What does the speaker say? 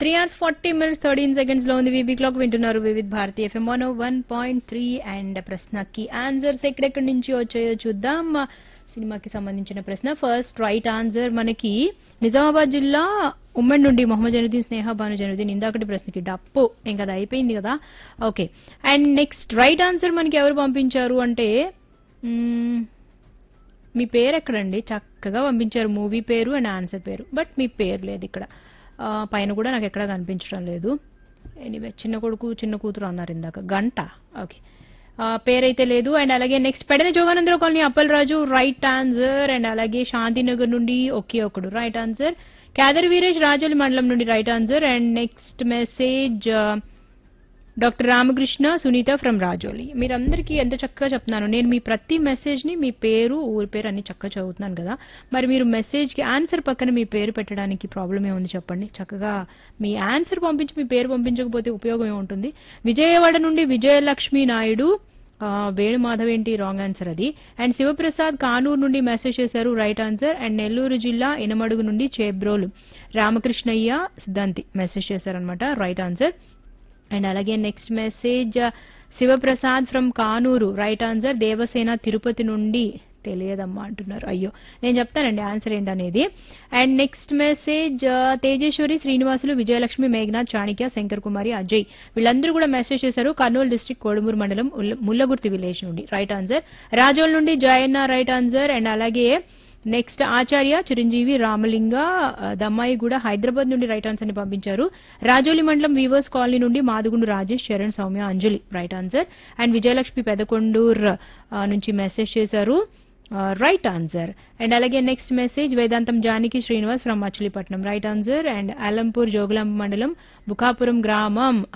three hours forty minutes thirteen seconds లో ఉంది VB clock వింటున్నారు Vividh Bharati FM one one point three and ప్రశ్నకి answers ఎక్కడెక్కడి నుంచి వచ్చాయో చూద్దాం సినిమాకి సంబంధించిన ప్రశ్న ఫస్ట్ రైట్ ఆన్సర్ మనకి నిజామాబాద్ జిల్లా ఉమ్మడి నుండి మొహమ్మద్ జనుద్దీన్ స్నేహ భాను జనుద్దీన్ ఇందాకటి ప్రశ్నకి డప్పు ఏం కదా అయిపోయింది కదా okay and next right answer మనకి ఎవరు పంపించారు అంటే మ్మ్, మీ పేరు ఎక్కడండి చక్కగా పంపించారు మూవీ పేరు అండ్ ఆన్సర్ పేరు బట్ మీ పేరు లేదు ఇక్కడ ఆ, పైన కూడా నాకు ఎక్కడా కనిపించడం లేదు ఎనీవే చిన్న కొడుకు చిన్న కూతురు అన్నారు ఇందాక గంట ఓకే ఆ, పేరైతే లేదు అండ్ అలాగే next Pedana Joganandarao colony Appalaraju right answer and అలాగే శాంతినగర్ నుండి ఒకే ఒకడు రైట్ ఆన్సర్ కేదర్ వీరేష్ రాజోలి మండలం నుండి right answer and next message doctor Ramakrishna Sunitha from Rajoli మీరందరికీ ఎంత చక్కగా చెప్తున్నాను నేను మీ ప్రతి మెసేజ్ ని మీ పేరు ఊరి పేరు అన్ని చక్కగా చదువుతున్నాను కదా మరి మీరు మెసేజ్ కి ఆన్సర్ పక్కన మీ పేరు పెట్టడానికి ప్రాబ్లం ఏముంది చెప్పండి చక్కగా మీ ఆన్సర్ పంపించి మీ పేరు పంపించకపోతే ఉపయోగం ఏముంటుంది విజయవాడ నుండి విజయలక్ష్మి నాయుడు ఆ, వేణు మాధవ్ ఏంటి రాంగ్ ఆన్సర్ అది అండ్ శివప్రసాద్ కానూరు నుండి మెసేజ్ చేశారు రైట్ ఆన్సర్ అండ్ నెల్లూరు జిల్లా ఇనమడుగు నుండి చేబ్రోలు రామకృష్ణయ్య సిద్ధాంతి మెసేజ్ చేశారనమాట రైట్ ఆన్సర్ అండ్ అలాగే next message Shivaprasad from Kanuru right answer Devasena Tirupati నుండి తెలియదమ్మా అంటున్నారు అయ్యో నేను చెప్తానండి ఆన్సర్ ఏంటనేది and next message Tejeswari Srinivasulu Vijayalakshmi Meghanath Chanikya Shankar Kumari Ajay వీళ్ళందరూ కూడా మెసేజ్ చేశారు కర్నూలు డిస్ట్రిక్ట్ కోడుమూరు మండలం ఉల్ల- ముల్లగుర్తి విలేజ్ నుండి రైట్ ఆన్సర్ రాజోల్ నుండి జయన్న రైట్ ఆన్సర్ అండ్ అలాగే నెక్స్ట్ ఆచార్య చిరంజీవి రామలింగ ఆ, దమ్మాయి కూడా హైదరాబాద్ నుండి రైట్ ఆన్సర్ ని పంపించారు రాజోలి మండలం వీవర్స్ కాలనీ నుండి Madugundu Rajesh Charan Soumya Anjali right answer and Vijayalakshmi Pedakondur ఆ, నుంచి మెసేజ్ చేశారు రైట్ ఆన్సర్ అండ్ అలాగే next message Vedantam Janaki Srinivas from Machilipatnam right answer and Alampur Jogulamba మండలం బుకాపురం గ్రామం